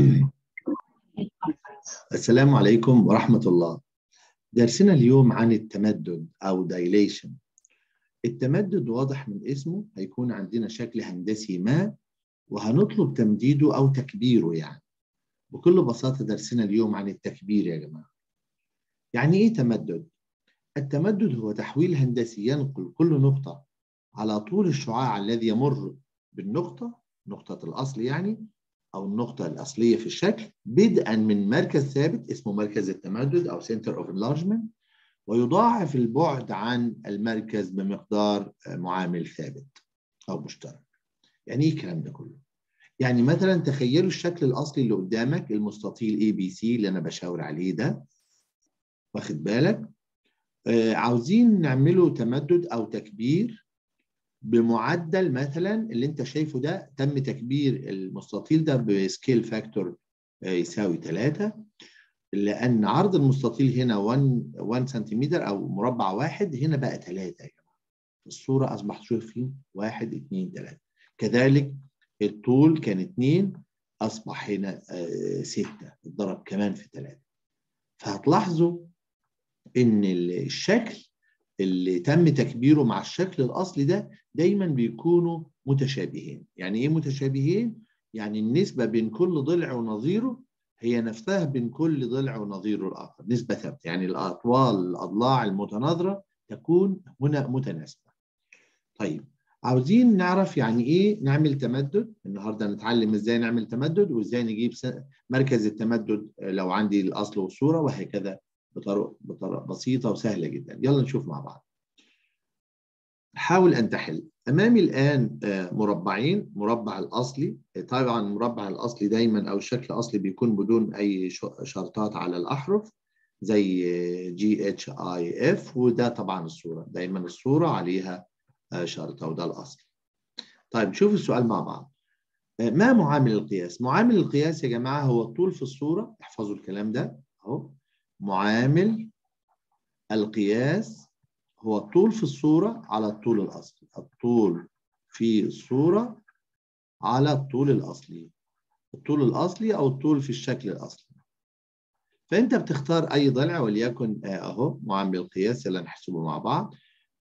السلام عليكم ورحمة الله درسنا اليوم عن التمدد أو دايليشن التمدد واضح من اسمه هيكون عندنا شكل هندسي ما وهنطلب تمديده أو تكبيره يعني بكل بساطة درسنا اليوم عن التكبير يا جماعة يعني إيه تمدد؟ التمدد هو تحويل هندسي ينقل كل نقطة على طول الشعاع الذي يمر بالنقطة نقطة الأصل يعني أو النقطة الأصلية في الشكل بدءا من مركز ثابت اسمه مركز التمدد أو Center of Enlargement ويضاعف البعد عن المركز بمقدار معامل ثابت أو مشترك. يعني إيه الكلام ده كله؟ يعني مثلا تخيلوا الشكل الأصلي اللي قدامك المستطيل اي بي سي اللي أنا بشاور عليه ده واخد بالك؟ آه عاوزين نعمله تمدد أو تكبير بمعدل مثلا اللي انت شايفه ده تم تكبير المستطيل ده بسكيل فاكتور يساوي 3 لان عرض المستطيل هنا 1 1 سنتيمتر او مربع واحد هنا بقى 3 يا جماعه الصوره اصبحت شايفين 1 2 3 كذلك الطول كان 2 اصبح هنا 6 اتضرب كمان في 3 فهتلاحظوا ان الشكل اللي تم تكبيره مع الشكل الاصلي ده دايما بيكونوا متشابهين يعني ايه متشابهين يعني النسبه بين كل ضلع ونظيره هي نفسها بين كل ضلع ونظيره الاخر نسبه ثابته يعني الاطوال الاضلاع المتناظره تكون هنا متناسبه طيب عاوزين نعرف يعني ايه نعمل تمدد النهارده نتعلم ازاي نعمل تمدد وازاي نجيب مركز التمدد لو عندي الاصل والصوره وهكذا بطرق بطرق بسيطه وسهله جدا يلا نشوف مع بعض حاول ان تحل امامي الان مربعين مربع الاصلي طبعا المربع الاصلي دايما او الشكل الاصلي بيكون بدون اي شرطات على الاحرف زي جي اتش اي اف وده طبعا الصوره دايما الصوره عليها شرطه وده الاصل طيب شوف السؤال مع بعض ما معامل القياس معامل القياس يا جماعه هو الطول في الصوره احفظوا الكلام ده اهو معامل القياس هو الطول في الصورة على الطول الأصلي الطول في الصورة على الطول الأصلي الطول الأصلي أو الطول في الشكل الأصلي فأنت بتختار أي ضلع وليكن أهو معامل القياس اللي نحسبه مع بعض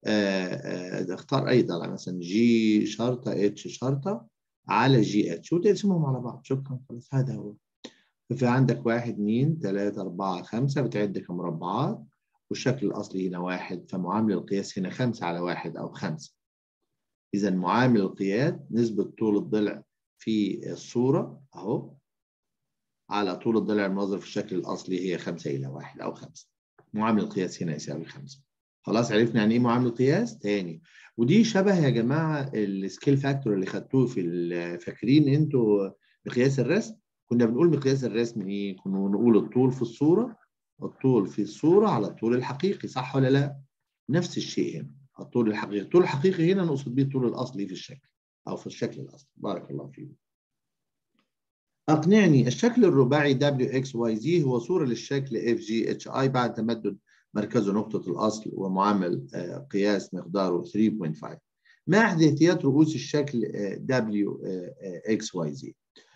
اختار أي ضلع مثلا جي شرطة اتش شرطة على جي اتش وتقسمهم على بعض شكرا خلاص هذا هو ففي عندك واحد اثنين ثلاثة أربعة خمسة بتعد كمربعات والشكل الأصلي هنا واحد فمعامل القياس هنا خمسة على واحد أو خمسة إذا معامل القياس نسبة طول الضلع في الصورة أهو على طول الضلع المناظر في الشكل الأصلي هي خمسة إلى واحد أو خمسة معامل القياس هنا يساوي خمسة خلاص عرفنا يعني إيه معامل القياس؟ تاني ودي شبه يا جماعة السكيل فاكتور اللي خدتوه في فاكرين أنتوا بقياس الرسم كنا بنقول مقياس الرسم ايه؟ كنا بنقول الطول في الصورة الطول في الصورة على الطول الحقيقي صح ولا لا؟ نفس الشيء هنا الطول الحقيقي، الطول الحقيقي هنا نقصد بيه الطول الأصلي في الشكل أو في الشكل الأصلي بارك الله فيكم. أقنعني الشكل الرباعي WXYZ هو صورة للشكل FGHI بعد تمدد مركزه نقطة الأصل ومعامل قياس مقداره 3.5 ما احداثيات رؤوس الشكل WXYZ؟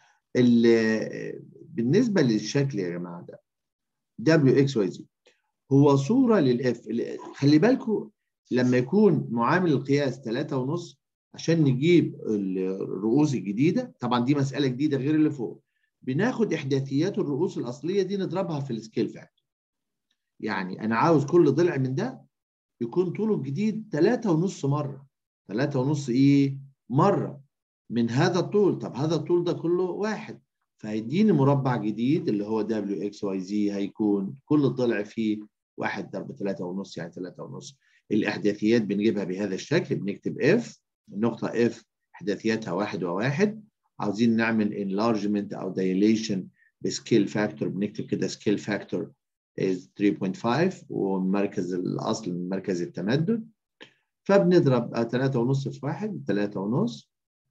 بالنسبه للشكل يا جماعه ده دبليو اكس واي زي هو صوره للاف خلي بالكم لما يكون معامل القياس 3.5 عشان نجيب الرؤوس الجديده طبعا دي مساله جديده غير اللي فوق بناخد احداثيات الرؤوس الاصليه دي نضربها في السكيل فاكتور يعني انا عاوز كل ضلع من ده يكون طوله الجديد 3.5 مره 3.5 ايه مره من هذا الطول طب هذا الطول ده كله واحد فهيديني مربع جديد اللي هو دبليو اكس واي زي هيكون كل ضلع فيه واحد ضرب ثلاثة ونص يعني ثلاثة ونص الإحداثيات بنجيبها بهذا الشكل بنكتب اف النقطة اف إحداثياتها واحد وواحد عاوزين نعمل enlargement أو dilation بسكيل فاكتور بنكتب كده سكيل فاكتور is 3.5 ومركز الأصل مركز التمدد فبنضرب ثلاثة ونص في واحد ثلاثة ونص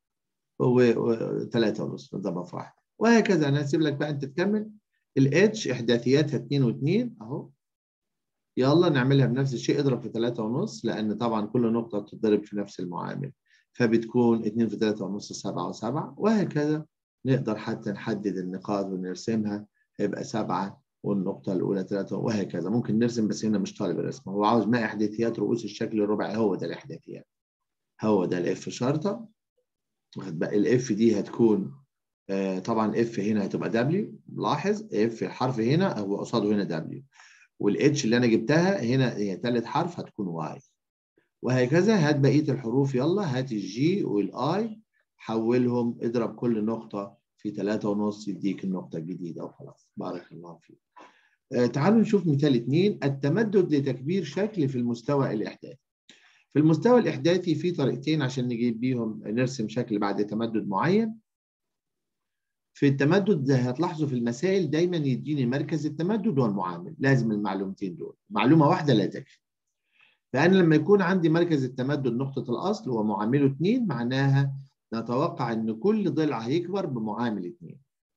وثلاثة ونص نضربها في واحد وهكذا انا هسيب لك بقى انت تكمل الاتش احداثياتها 2 و2 اهو يلا نعملها بنفس الشيء اضرب في 3 ونص لان طبعا كل نقطه بتتضرب في نفس المعامل فبتكون 2 في 3 ونص 7 و7 وهكذا نقدر حتى نحدد النقاط ونرسمها هيبقى سبعة والنقطة الأولى ثلاثة وهكذا ممكن نرسم بس هنا مش طالب الرسم هو عاوز ما إحداثيات رؤوس الشكل الرباعي هو ده الإحداثيات هو ده الإف شرطة الإف دي هتكون آه طبعا إف هنا هتبقى دبليو لاحظ إف الحرف هنا هو قصاده هنا دبليو والاتش اللي أنا جبتها هنا هي ثالث حرف هتكون واي وهكذا هات بقية الحروف يلا هات الجي والآي حولهم اضرب كل نقطة في ثلاثة ونص يديك النقطة الجديدة وخلاص بارك الله فيك. آه تعالوا نشوف مثال اثنين التمدد لتكبير شكل في المستوى الإحداثي. في المستوى الإحداثي في طريقتين عشان نجيب بيهم نرسم شكل بعد تمدد معين. في التمدد ده هتلاحظوا في المسائل دايما يديني مركز التمدد والمعامل، لازم المعلومتين دول، معلومة واحدة لا تكفي. فأنا لما يكون عندي مركز التمدد نقطة الأصل ومعامله 2 معناها نتوقع ان كل ضلع هيكبر بمعامل 2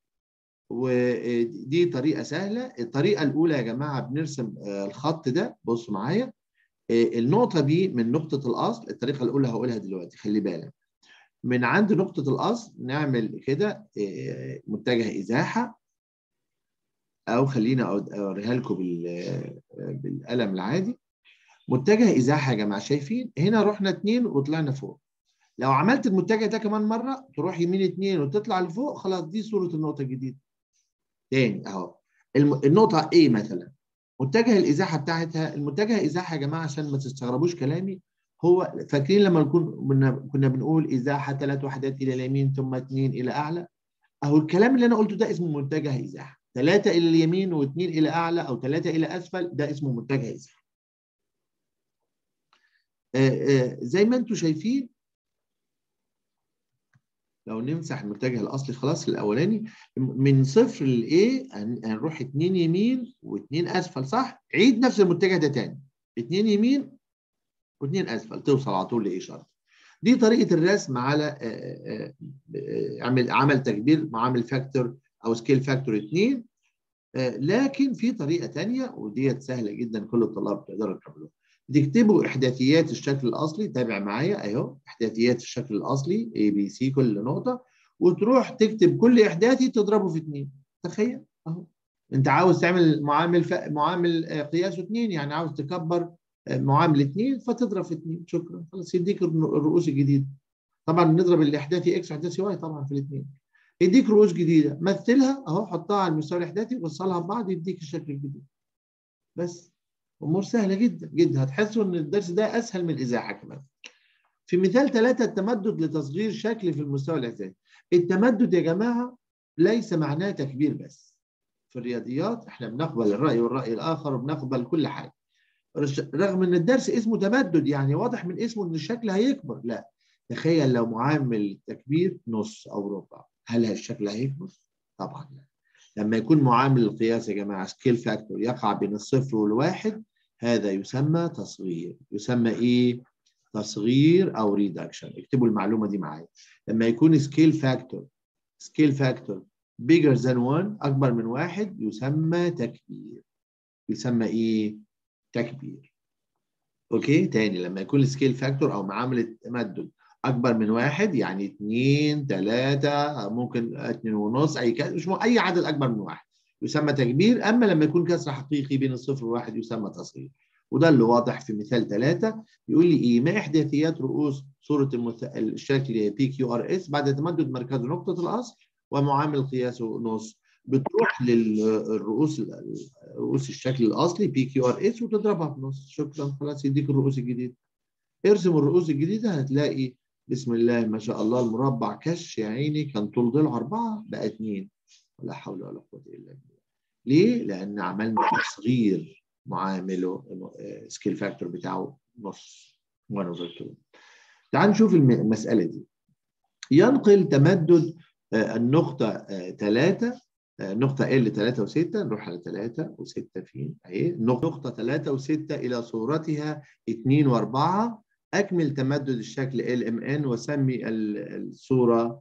ودي طريقه سهله الطريقه الاولى يا جماعه بنرسم الخط ده بصوا معايا النقطه دي من نقطه الاصل الطريقه الاولى هقولها دلوقتي خلي بالك من عند نقطه الاصل نعمل كده متجه ازاحه او خلينا اوريها لكم بالقلم العادي متجه ازاحه يا جماعه شايفين هنا رحنا اتنين وطلعنا فوق لو عملت المتجه ده كمان مره تروح يمين اتنين وتطلع لفوق خلاص دي صوره النقطه الجديده. تاني اهو النقطه A مثلا متجه الازاحه بتاعتها المتجه ازاحه يا جماعه عشان ما تستغربوش كلامي هو فاكرين لما نكون كنا بنقول ازاحه ثلاث وحدات الى اليمين ثم اثنين الى اعلى اهو الكلام اللي انا قلته ده اسمه متجه ازاحه ثلاثه الى اليمين واثنين الى اعلى او ثلاثه الى اسفل ده اسمه متجه ازاحه. زي ما انتم شايفين لو نمسح المتجه الاصلي خلاص الاولاني من صفر لايه هنروح اتنين يمين واتنين اسفل صح؟ عيد نفس المتجه ده تاني اتنين يمين واتنين اسفل توصل على طول لايه شرط. دي طريقه الرسم على عمل عمل تكبير معامل فاكتور او سكيل فاكتور 2 لكن في طريقه ثانيه وديت سهله جدا كل الطلاب تقدروا تعملوها. تكتبوا احداثيات الشكل الاصلي تابع معايا اهو احداثيات الشكل الاصلي اي بي سي كل نقطه وتروح تكتب كل احداثي تضربه في اثنين تخيل اهو انت عاوز تعمل معامل ف... معامل قياسه اثنين يعني عاوز تكبر معامل اثنين فتضرب في اثنين شكرا خلاص يديك الرؤوس الجديده طبعا نضرب الاحداثي اكس واحداثي واي طبعا في الاثنين يديك رؤوس جديده مثلها اهو حطها على المستوى الاحداثي ووصلها ببعض يديك الشكل الجديد بس امور سهله جدا جدا هتحسوا ان الدرس ده اسهل من الازاحه كمان في مثال ثلاثة التمدد لتصغير شكل في المستوى الاحداثي التمدد يا جماعه ليس معناه تكبير بس في الرياضيات احنا بنقبل الراي والراي الاخر وبنقبل كل حاجه رغم ان الدرس اسمه تمدد يعني واضح من اسمه ان الشكل هيكبر لا تخيل لو معامل تكبير نص او ربع هل الشكل هيكبر طبعا لا لما يكون معامل القياس يا جماعه سكيل فاكتور يقع بين الصفر والواحد هذا يسمى تصغير يسمى ايه تصغير او ريدكشن اكتبوا المعلومه دي معايا لما يكون سكيل فاكتور سكيل فاكتور bigger than 1 اكبر من واحد يسمى تكبير يسمى ايه تكبير اوكي تاني لما يكون السكيل فاكتور او معامل التمدد اكبر من واحد يعني اثنين ثلاثة ممكن اثنين ونص اي كذا مش اي عدد اكبر من واحد يسمى تكبير اما لما يكون كسر حقيقي بين الصفر والواحد يسمى تصغير وده اللي واضح في مثال ثلاثة يقول لي ايه ما احداثيات رؤوس صورة المث... الشكل بي كيو ار اس بعد تمدد مركزه نقطة الاصل ومعامل قياسه نص بتروح للرؤوس رؤوس الشكل الاصلي بي كيو ار اس وتضربها بنص شكرا خلاص يديك الرؤوس الجديده ارسم الرؤوس الجديده هتلاقي بسم الله ما شاء الله المربع كش يا عيني كان طول ضلع اربعه بقى اثنين ولا حول ولا قوه الا بالله ليه؟ لان عملنا تصغير معامله سكيل فاكتور بتاعه نص 1 اوفر 2 تعال نشوف المساله دي ينقل تمدد النقطه 3 نقطة L 3 و6 نروح على 3 و6 فين؟ أهي نقطة 3 و6 إلى صورتها 2 و4 أكمل تمدد الشكل LMN وسمي الصورة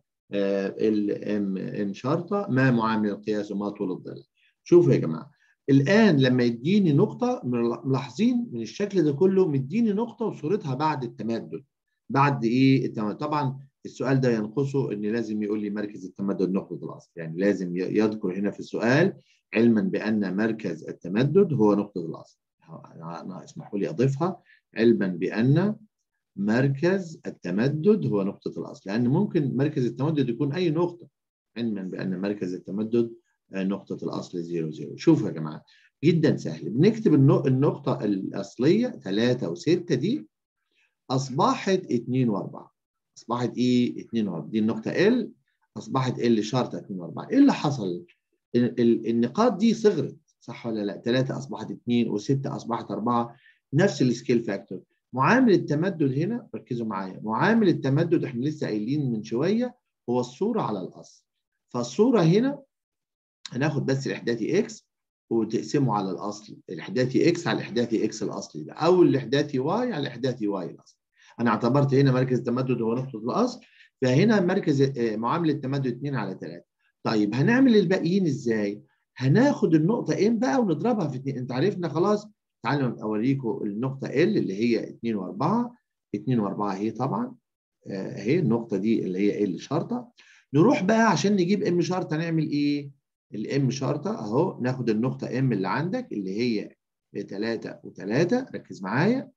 LMN شرطة ما معامل القياس وما طول الضلع. شوفوا يا جماعة الآن لما يديني نقطة ملاحظين من الشكل ده كله مديني نقطة وصورتها بعد التمدد. بعد إيه التمدد؟ طبعا السؤال ده ينقصه ان لازم يقول لي مركز التمدد نقطه الاصل يعني لازم يذكر هنا في السؤال علما بان مركز التمدد هو نقطه الاصل انا اسمحوا لي اضيفها علما بان مركز التمدد هو نقطه الاصل لان ممكن مركز التمدد يكون اي نقطه علما بان مركز التمدد نقطه الاصل 0 0 شوفوا يا جماعه جدا سهل بنكتب النقطه الاصليه 3 و6 دي اصبحت 2 و4 اصبحت ايه 2 و4 دي النقطه ال اصبحت ال شرطه 2 و4 ايه اللي حصل النقاط دي صغرت صح ولا لا 3 اصبحت 2 و6 اصبحت 4 نفس السكيل فاكتور معامل التمدد هنا ركزوا معايا معامل التمدد احنا لسه قايلين من شويه هو الصوره على الاصل فالصوره هنا هناخد بس الاحداثي اكس وتقسمه على الاصل الاحداثي اكس على الاحداثي اكس الاصلي ده او الاحداثي واي على الاحداثي واي الاصلي انا اعتبرت هنا مركز التمدد هو نقطه الاصل فهنا مركز معامله التمدد 2 على 3 طيب هنعمل الباقيين ازاي هناخد النقطه ام بقى ونضربها في 2 انت عرفنا خلاص تعالوا اوريكم النقطه ال اللي هي 2 و4 2 و4 اهي طبعا اهي النقطه دي اللي هي ال شرطه نروح بقى عشان نجيب ام شرطه نعمل ايه الام شرطه اهو ناخد النقطه ام اللي عندك اللي هي 3 و3 ركز معايا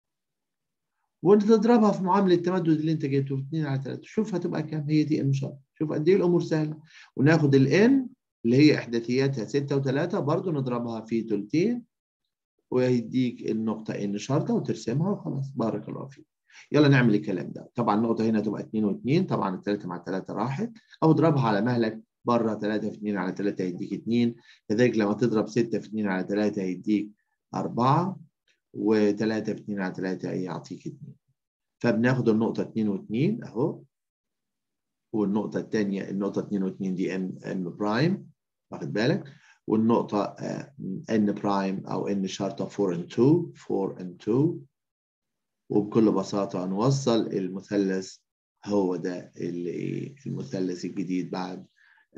وتضربها في معامله التمدد اللي انت جبته في 2 على 3 شوف هتبقى كام هي دي ام شرطه شوف قد ايه الامور سهله وناخد الان اللي هي احداثياتها 6 و3 برضه نضربها في ثلثين ويديك النقطه ان شرطه وترسمها وخلاص بارك الله فيك يلا نعمل الكلام ده طبعا النقطه هنا تبقى 2 و2 طبعا الثلاثه مع الثلاثه راحت او اضربها على مهلك بره 3 في 2 على 3 هيديك 2 كذلك لما تضرب 6 في 2 على 3 هيديك 4 و3 في 2 على 3 يعطيك 2 فبناخد النقطة 2 و2 أهو والنقطة الثانية النقطة 2 و2 دي ام ام برايم واخد بالك والنقطة ان برايم أو ان شرطة 4 and 2 4 and 2 وبكل بساطة نوصل المثلث هو ده اللي المثلث الجديد بعد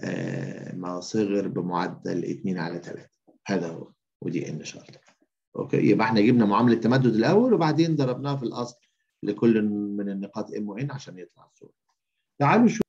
ما صغر بمعدل 2 على 3 هذا هو ودي ان شرطة اوكي يبقى احنا جبنا معاملة التمدد الأول وبعدين ضربناها في الأصل لكل من النقاط ام وان عشان يطلع الصورة. تعالوا نشوف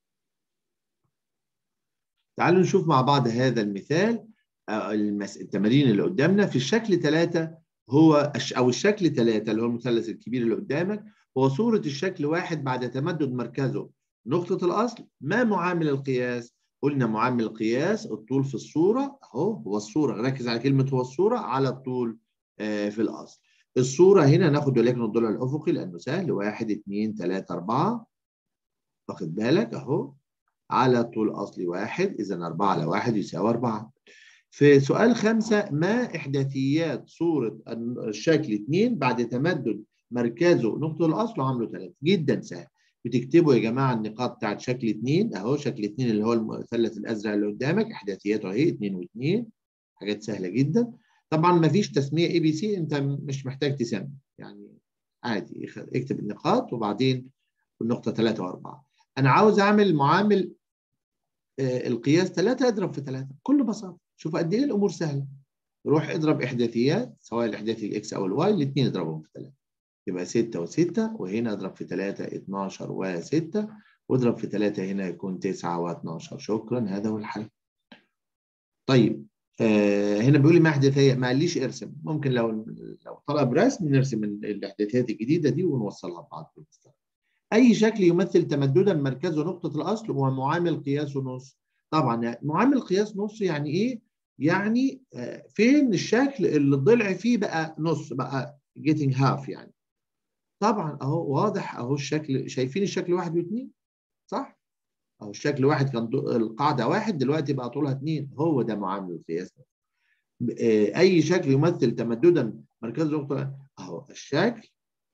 تعالوا نشوف مع بعض هذا المثال التمارين اللي قدامنا في الشكل ثلاثة هو أو الشكل ثلاثة اللي هو المثلث الكبير اللي قدامك هو صورة الشكل واحد بعد تمدد مركزه نقطة الأصل ما معامل القياس؟ قلنا معامل القياس الطول في الصورة أهو هو الصورة ركز على كلمة هو الصورة على الطول في الأصل. الصورة هنا ناخد وليكن الضلع الأفقي لأنه سهل واحد اثنين ثلاثة أربعة واخد بالك أهو على طول أصلي واحد إذا أربعة على واحد يساوي أربعة. في سؤال خمسة ما إحداثيات صورة الشكل اثنين بعد تمدد مركزه نقطة الأصل وعامله ثلاثة جدا سهل. بتكتبوا يا جماعة النقاط بتاعت شكل اثنين أهو شكل اثنين اللي هو المثلث الأزرق اللي قدامك إحداثياته أهي اثنين واثنين حاجات سهلة جدا. طبعا ما فيش تسميه اي بي سي انت مش محتاج تسمي يعني عادي اكتب النقاط وبعدين النقطه 3 و4 انا عاوز اعمل معامل القياس 3 اضرب في 3 بكل بساطه شوف قد ايه الامور سهله روح اضرب احداثيات سواء الاحداثي الاكس او الواي الاثنين اضربهم في 3 يبقى 6 و6 وهنا اضرب في 3 12 و6 واضرب في 3 هنا يكون 9 و12 شكرا هذا هو الحل طيب آه هنا بيقول لي ما احداثيه ما قاليش ارسم ممكن لو لو طلب رسم نرسم الاحداثيات الجديده دي ونوصلها ببعض اي شكل يمثل تمددا مركزه نقطه الاصل هو معامل قياسه نص طبعا معامل قياس نص يعني ايه يعني آه فين الشكل اللي الضلع فيه بقى نص بقى getting half يعني طبعا اهو واضح اهو الشكل شايفين الشكل واحد واثنين صح اهو الشكل واحد كان القاعده واحد دلوقتي بقى طولها اثنين هو ده معامل القياس اي شكل يمثل تمددا مركز نقطه اهو الشكل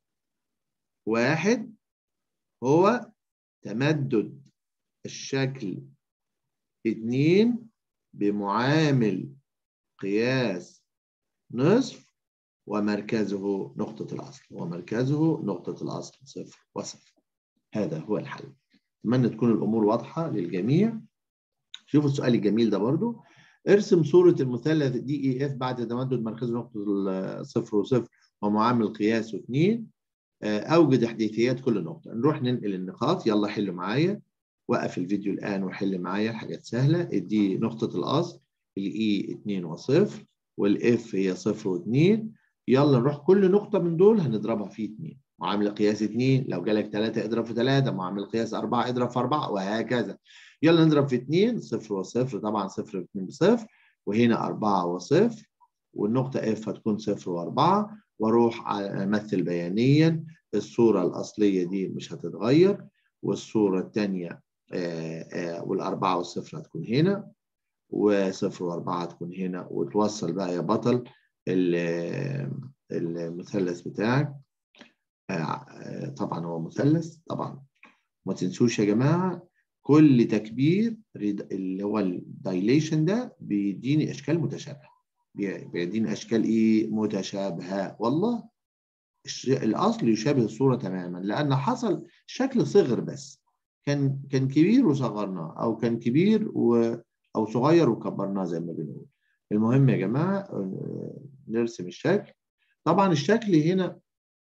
واحد هو تمدد الشكل اثنين بمعامل قياس نصف ومركزه نقطة الأصل ومركزه نقطة الأصل صفر وصفر هذا هو الحل أتمنى تكون الأمور واضحة للجميع شوفوا السؤال الجميل ده برضو ارسم صورة المثلث دي اي اف بعد تمدد مركزه نقطة صفر وصفر ومعامل قياسه اثنين اوجد احداثيات كل نقطه نروح ننقل النقاط يلا حلوا معايا وقف الفيديو الان وحل معايا حاجات سهله دي نقطه الاصل الاي 2 و0 والاف هي 0 و2 يلا نروح كل نقطه من دول هنضربها في 2 معامل قياس 2 لو جالك 3 اضرب في 3 معامل قياس 4 اضرب في 4 وهكذا يلا نضرب في 2 0 و0 طبعا 0 و2 بصفر وهنا 4 و0 والنقطه اف هتكون 0 و4 واروح امثل بيانيا الصوره الاصليه دي مش هتتغير والصوره الثانيه والاربعه والصفر هتكون هنا وصفر واربعه هتكون هنا وتوصل بقى يا بطل المثلث بتاعك طبعا هو مثلث طبعا ما تنسوش يا جماعه كل تكبير اللي هو الدايليشن ده بيديني اشكال متشابهه بيديني اشكال ايه متشابهه والله الاصل يشابه الصوره تماما لان حصل شكل صغر بس كان كان كبير وصغرناه او كان كبير و او صغير وكبرناه زي ما بنقول المهم يا جماعه نرسم الشكل طبعا الشكل هنا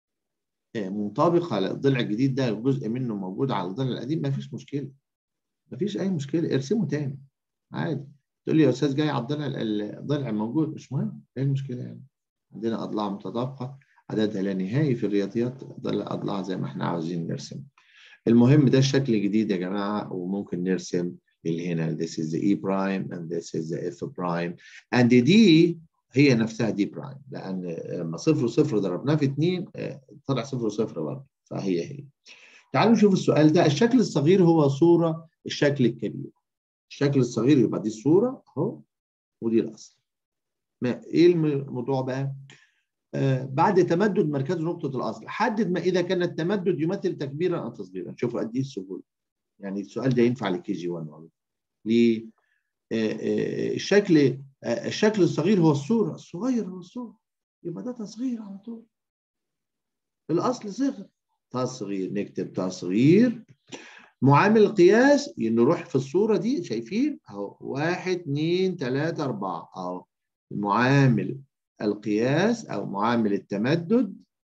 منطبق على الضلع الجديد ده جزء منه موجود على الضلع القديم ما فيش مشكله ما فيش اي مشكله ارسمه تاني عادي تقول لي يا استاذ جاي على الضلع الضلع موجود مش مهم ايه المشكله يعني عندنا اضلاع متطابقه عددها لا نهائي في الرياضيات اضلاع زي ما احنا عاوزين نرسم المهم ده الشكل الجديد يا جماعه وممكن نرسم اللي هنا this is the E prime and this is the F prime and دي هي نفسها دي برايم لان لما صفر وصفر ضربناه في 2 طلع صفر وصفر برضه فهي هي تعالوا نشوف السؤال ده الشكل الصغير هو صوره الشكل الكبير الشكل الصغير يبقى دي الصوره اهو ودي الاصل ما ايه الموضوع بقى آه بعد تمدد مركز نقطه الاصل حدد ما اذا كان التمدد يمثل تكبيرا او تصغيرا شوفوا قد ايه السهوله يعني السؤال ده ينفع لكي جي 1 والله ليه آه آه الشكل الشكل الصغير هو الصوره الصغير هو الصوره يبقى ده تصغير على طول الاصل صغر تصغير نكتب تصغير معامل القياس نروح في الصوره دي شايفين اهو واحد اثنين ثلاثة أربعة اهو معامل القياس أو معامل التمدد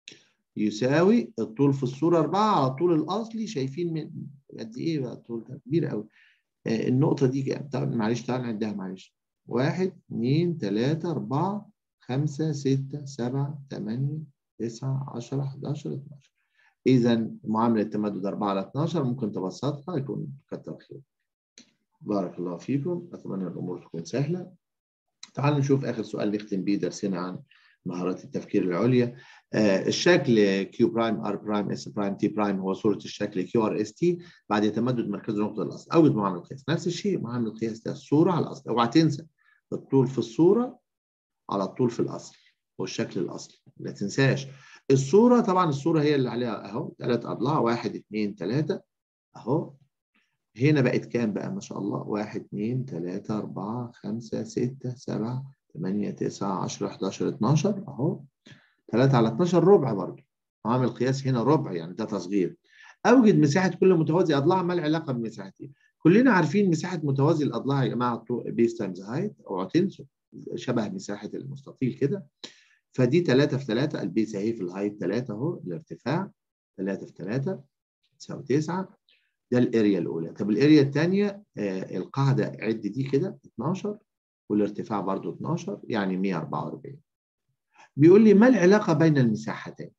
يساوي الطول في الصورة أربعة على طول الأصلي شايفين من قد إيه بقى الطول ده كبير قوي آه النقطة دي كام؟ طبعا معلش تعالى نعدها معلش واحد اثنين ثلاثة أربعة خمسة ستة سبعة ثمانية تسعة عشرة 11 12 إذا معاملة التمدد 4 على 12 ممكن تبسطها يكون كتر خير. بارك الله فيكم أتمنى الأمور تكون سهلة. تعالوا نشوف آخر سؤال نختم بيه درسنا عن مهارات التفكير العليا. آه الشكل كيو برايم ار برايم اس برايم تي برايم هو صورة الشكل كيو ار اس تي بعد تمدد مركز نقطة الأصل. أوجد معامل القياس. نفس الشيء معامل القياس ده الصورة على الأصل. اوعى تنسى الطول في الصورة على الطول في الأصل. هو الشكل الأصلي. ما تنساش الصورة طبعا الصورة هي اللي عليها اهو ثلاث أضلاع واحد اثنين ثلاثة اهو هنا بقت كام بقى ما شاء الله واحد اثنين ثلاثة أربعة خمسة ستة سبعة ثمانية تسعة 10 11 12 اهو 3 على 12 ربع برضه عامل قياس هنا ربع يعني ده تصغير أوجد مساحة كل متوازي أضلاع ما العلاقة بمساحتين كلنا عارفين مساحة متوازي الأضلاع يا جماعة بيس تايمز هايت اوعوا تنسوا شبه مساحة المستطيل كده فدي 3 في 3 البيس اهي في الهايت 3 اهو الارتفاع 3 في 3 تساوي 9 ده الاريا الاولى طب الاريا الثانيه آه القاعده عد دي كده 12 والارتفاع برضو 12 يعني 144 بيقول لي ما العلاقه بين المساحتين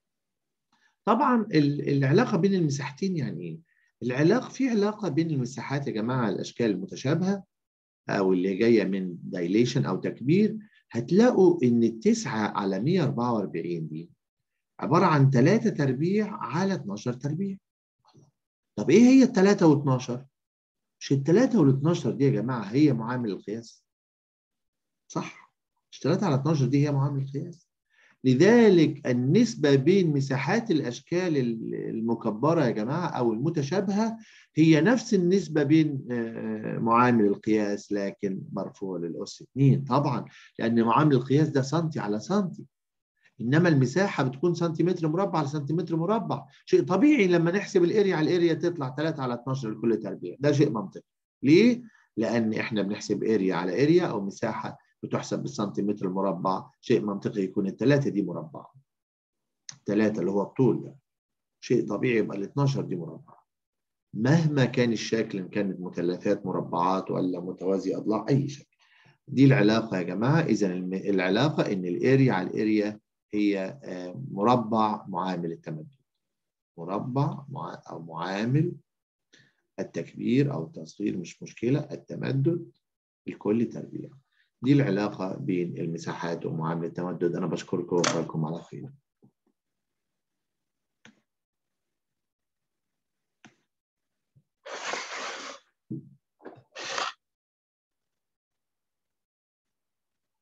طبعا العلاقه بين المساحتين يعني ايه العلاقه في علاقه بين المساحات يا جماعه الاشكال المتشابهه او اللي جايه من دايليشن او تكبير هتلاقوا ان التسعة على 144 دي عبارة عن 3 تربيع على 12 تربيع. طب ايه هي ال 3 و 12 مش ال 3 وال 12 دي يا جماعة هي معامل القياس. صح؟ مش 3 على 12 دي هي معامل القياس. لذلك النسبة بين مساحات الأشكال المكبرة يا جماعة أو المتشابهة هي نفس النسبة بين معامل القياس لكن مرفوع للأس 2 طبعا لأن معامل القياس ده سنتي على سنتي إنما المساحة بتكون سنتيمتر مربع على سنتيمتر مربع شيء طبيعي لما نحسب الاريا على الاريا تطلع 3 على 12 لكل تربيع ده شيء منطقي ليه؟ لأن إحنا بنحسب اريا على اريا أو مساحة بتحسب بالسنتيمتر المربع شيء منطقي يكون الثلاثة دي مربع 3 اللي هو الطول ده شيء طبيعي يبقى ال 12 دي مربع مهما كان الشكل ان كانت مثلثات مربعات ولا متوازي اضلاع اي شكل دي العلاقه يا جماعه اذا العلاقه ان الاريا على الاريا هي مربع معامل التمدد مربع او معامل التكبير او التصغير مش مشكله التمدد الكل تربيع دي العلاقه بين المساحات ومعامل التمدد انا بشكركم وبقولكم على خير